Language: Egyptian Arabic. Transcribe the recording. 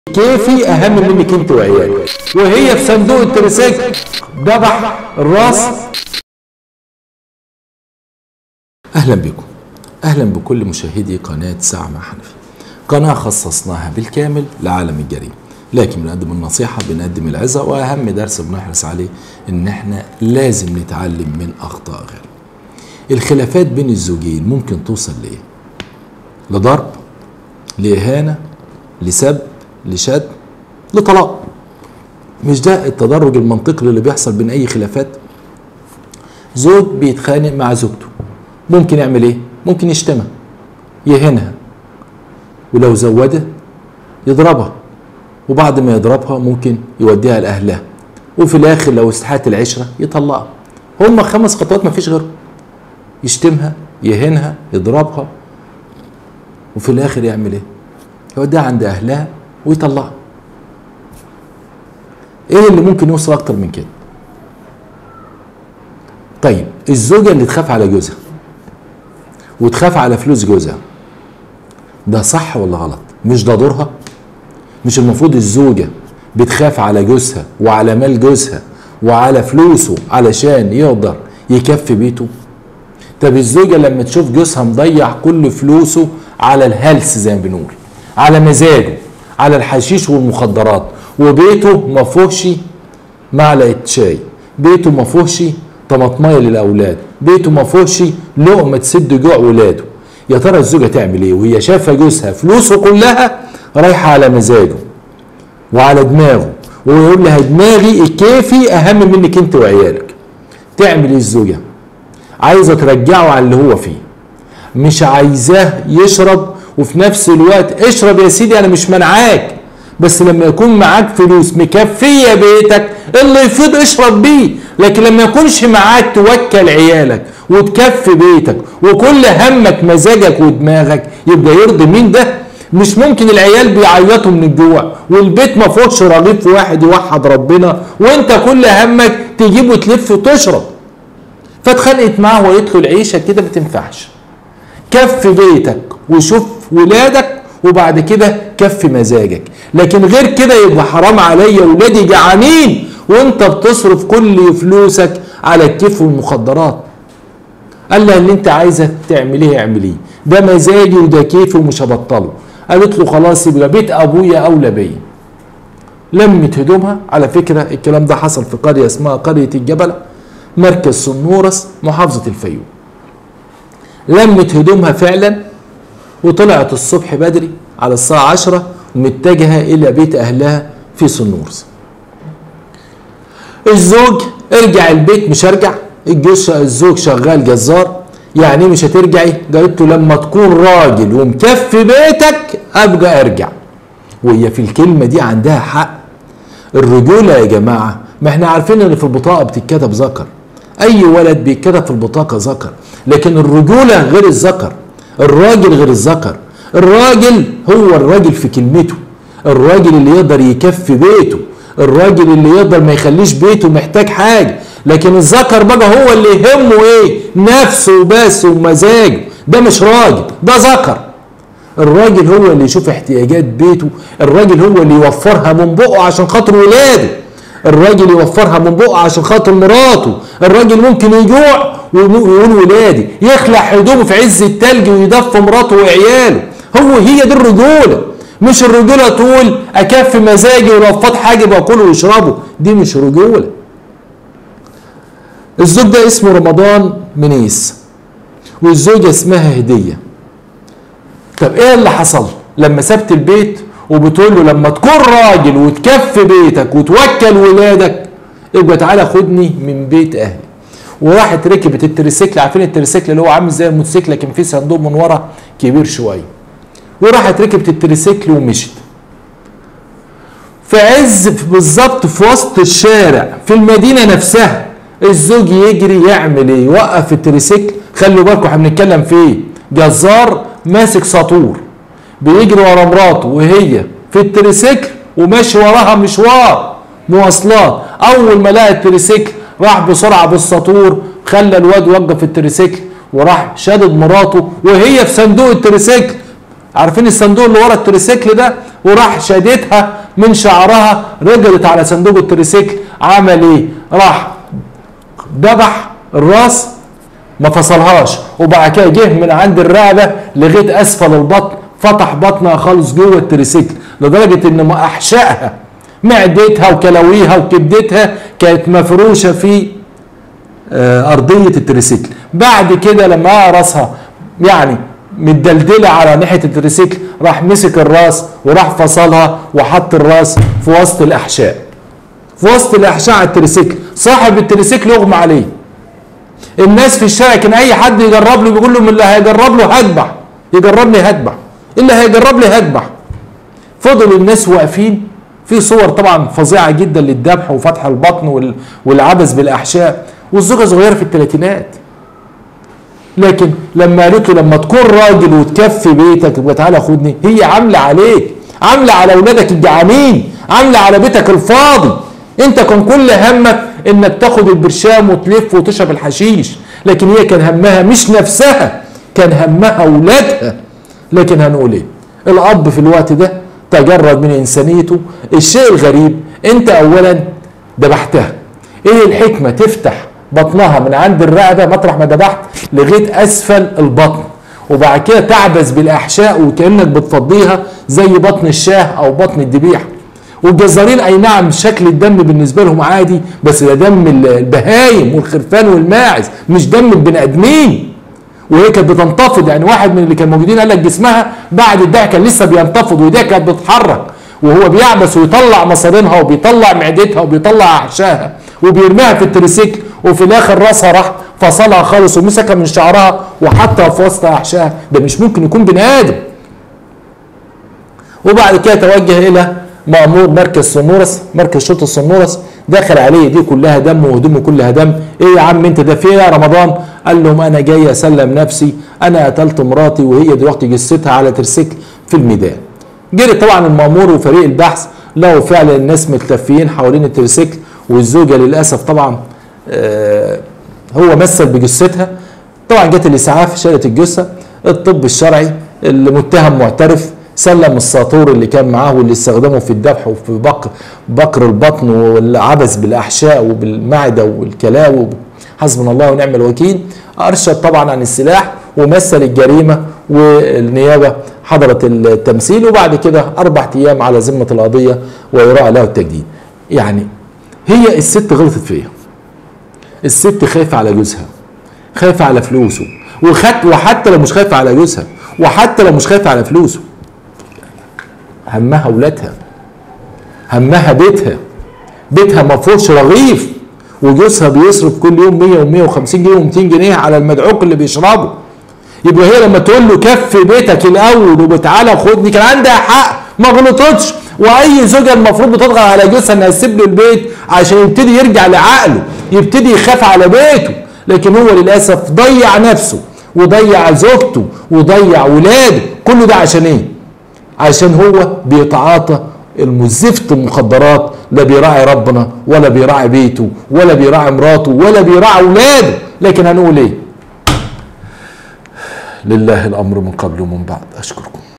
كيفي اهم منك انت وعيالك وهي في صندوق التريسيكل ذبح الراس اهلا بكم اهلا بكل مشاهدي قناه ساعه مع حنفي قناه خصصناها بالكامل لعالم الجريمه لكن بنقدم النصيحه بنقدم العظه واهم درس بنحرص عليه ان احنا لازم نتعلم من اخطاء غيرنا الخلافات بين الزوجين ممكن توصل لايه لضرب لاهانه لسب لشد لطلاق مش ده التدرج المنطقي اللي بيحصل بين اي خلافات زوج بيتخانق مع زوجته ممكن يعمل ايه ممكن يشتمها يهينها ولو زوده يضربها وبعد ما يضربها ممكن يوديها لاهلها وفي الاخر لو استحالت العشره يطلقها هم خمس خطوات ما فيش غيرهم يشتمها يهينها يضربها وفي الاخر يعمل ايه يوديها عند اهلها ويطلقها ايه اللي ممكن يوصل اكتر من كده طيب الزوجة اللي تخاف على جوزها وتخاف على فلوس جوزها ده صح ولا غلط مش ده دورها مش المفروض الزوجة بتخاف على جوزها وعلى مال جوزها وعلى فلوسه علشان يقدر يكفي بيته طب الزوجة لما تشوف جوزها مضيع كل فلوسه على الهلس زي ما بنقول على مزاجه على الحشيش والمخدرات وبيته ما فيهوش معلقه شاي بيته ما فيهوش طماطمايه للاولاد بيته ما فيهوش لقمه تسد جوع ولاده يا ترى الزوجه تعمل ايه وهي شايفه جوزها فلوسه كلها رايحه على مزاجه وعلى دماغه ويقول لها دماغي الكيفي اهم منك انت وعيالك تعمل ايه الزوجه عايزه ترجعه على اللي هو فيه مش عايزاه يشرب وفي نفس الوقت اشرب يا سيدي انا مش منعاك بس لما يكون معاك فلوس مكفيه بيتك اللي يفيض اشرب بيه لكن لما يكونش معاك توكل عيالك وتكفي بيتك وكل همك مزاجك ودماغك يبقى يرضي مين ده مش ممكن العيال بيعيطوا من الجوع والبيت ما فيهوش رغيف واحد يوحد ربنا وانت كل همك تجيب وتلف وتشرب فاتخانقت معاه وقالت له العيشه كده ما تنفعش كفي بيتك وشوف ولادك وبعد كده كفي مزاجك لكن غير كده يبقى حرام عليا ولادي جعانين وانت بتصرف كل فلوسك على الكيف والمخدرات قال لها اللي انت عايزه تعمليه اعمليه ده مزاجي وده كيفي ومش هبطله قالت له خلاص يبقى بيت ابويا اولى بيا لمت هدومها على فكره الكلام ده حصل في قريه اسمها قريه الجبل مركز سنورس محافظه الفيوم لمت هدومها فعلا وطلعت الصبح بدري على الساعة عشرة متجهة إلى بيت أهلها في سنورس الزوج ارجع البيت مش ارجع الجيش الزوج شغال جزار يعني مش هترجعي قالت له لما تكون راجل ومكفي بيتك ابقى ارجع وهي في الكلمه دي عندها حق الرجوله يا جماعه ما احنا عارفين ان في البطاقه بتتكتب ذكر اي ولد بيتكتب في البطاقه ذكر لكن الرجوله غير الذكر الراجل غير الذكر الراجل هو الراجل في كلمته الراجل اللي يقدر يكفي بيته الراجل اللي يقدر ما يخليش بيته محتاج حاجه لكن الذكر بقى هو اللي يهمه ايه نفسه بس ومزاجه ده مش راجل ده ذكر الراجل هو اللي يشوف احتياجات بيته الراجل هو اللي يوفرها من بقه عشان خاطر ولاده الراجل يوفرها من بقه عشان خاطر مراته الراجل ممكن يجوع ويقول ولادي يخلع هدومه في عز التلج ويدفي مراته وعياله هو هي دي الرجوله مش الرجوله تقول اكفي مزاجي ولو فات حاجه باكله ويشربه دي مش رجوله الزوج ده اسمه رمضان منيس والزوجه اسمها هديه طب ايه اللي حصل لما سبت البيت وبتقول له لما تكون راجل وتكفي بيتك وتوكل ولادك يبقى تعالى خدني من بيت اهلي وراحت ركبت التريسيكل عارفين التريسيكل اللي هو عامل زي الموتوسيكل لكن فيه صندوق من ورا كبير شويه وراحت ركبت التريسيكل ومشت في عز بالظبط في وسط الشارع في المدينه نفسها الزوج يجري يعمل ايه يوقف التريسيكل خلوا بالكم احنا بنتكلم في ايه جزار ماسك ساطور بيجري ورا مراته وهي في التريسيكل وماشي وراها مشوار مواصلات اول ما لقى التريسيكل راح بسرعه بالساطور خلى الواد وقف التريسيكل وراح شادد مراته وهي في صندوق التريسيكل عارفين الصندوق اللي ورا التريسيكل ده وراح شادتها من شعرها رجلت على صندوق التريسيكل عمل ايه راح ذبح الراس ما فصلهاش وبعد كده جه من عند الرقبه لغايه اسفل البطن فتح بطنها خالص جوه التريسيكل لدرجه ان ما احشائها معدتها وكلاويها وكبدتها كانت مفروشه في آه، ارضيه التريسيكل بعد كده لما راسها يعني متدلدله على ناحيه التريسيكل راح مسك الراس وراح فصلها وحط الراس في وسط الاحشاء في وسط الاحشاء على التريسيكل صاحب التريسيكل اغمى عليه الناس في الشارع كان اي حد يجرب له بيقول له من اللي هيجرب له هذبح يجربني هذبح اللي هيجرب لي هذبح فضلوا الناس واقفين في صور طبعا فظيعه جدا للذبح وفتح البطن وال- والعبث بالاحشاء والزوجه صغيره في الثلاثينات لكن لما قالت له لما تكون راجل وتكفي بيتك يبقى تعالى خدني هي عامله عليك عامله على اولادك الجعانين عامله على بيتك الفاضي انت كان كل همك انك تاخد البرشام وتلف وتشرب الحشيش لكن هي كان همها مش نفسها كان همها اولادها لكن هنقول ايه الاب في الوقت ده تجرد من انسانيته الشيء الغريب انت اولا ذبحتها ايه الحكمه تفتح بطنها من عند الرقبه مطرح ما ذبحت لغايه اسفل البطن وبعد كده تعبث بالاحشاء وكانك بتفضيها زي بطن الشاه او بطن الذبيحه والجزارين اي نعم شكل الدم بالنسبه لهم عادي بس ده دم البهايم والخرفان والماعز مش دم البني ادمين وهي كانت بتنتفض يعني واحد من اللي كانوا موجودين قال لك جسمها بعد الدعك كان لسه بينتفض وايديها كانت بتتحرك وهو بيعبس ويطلع مصارينها وبيطلع معدتها وبيطلع احشائها وبيرميها في التريسيكل وفي الاخر راسها راح فصلها خالص ومسكها من شعرها وحطها في وسط احشائها ده مش ممكن يكون بني ادم وبعد كده توجه الى مأمور مركز سنورس مركز شرطة سنورس دخل عليه دي كلها دم وهدومه كلها دم ايه يا عم انت ده في ايه يا رمضان قال لهم انا جاي اسلم نفسي انا قتلت مراتي وهي دلوقتي جثتها على ترسيكل في الميدان جري طبعا المأمور وفريق البحث لقوا فعلا الناس متلفيين حوالين الترسيكل والزوجة للأسف طبعا آه هو مثل بجثتها طبعا جت الإسعاف شالت الجثة الطب الشرعي المتهم معترف سلم الساطور اللي كان معاه واللي استخدمه في الذبح وفي بقر بقر البطن والعبث بالاحشاء وبالمعده والكلاوي حسبنا الله ونعم الوكيل ارشد طبعا عن السلاح ومثل الجريمه والنيابه حضرت التمثيل وبعد كده اربع ايام على ذمه القضيه ويراعى له التجديد. يعني هي الست غلطت فيها. الست خايفه على جوزها. خايفه على فلوسه وخت وحتى لو مش خايفه على جوزها وحتى لو مش خايفه على فلوسه همها اولادها همها بيتها بيتها ما فيهوش رغيف وجوزها بيصرف كل يوم 100 و150 جنيه و200 جنيه على المدعوك اللي بيشربه يبقى هي لما تقول له كفي بيتك الاول وبتعالى خدني كان عندها حق ما غلطتش واي زوجه المفروض بتضغط على جوزها انها تسيب له البيت عشان يبتدي يرجع لعقله يبتدي يخاف على بيته لكن هو للاسف ضيع نفسه وضيع زوجته وضيع ولاده كل ده عشان ايه عشان هو بيتعاطى المزفت المخدرات لا بيراعي ربنا ولا بيراعي بيته ولا بيراعي مراته ولا بيراعي اولاده لكن هنقول ايه لله الامر من قبل ومن بعد اشكركم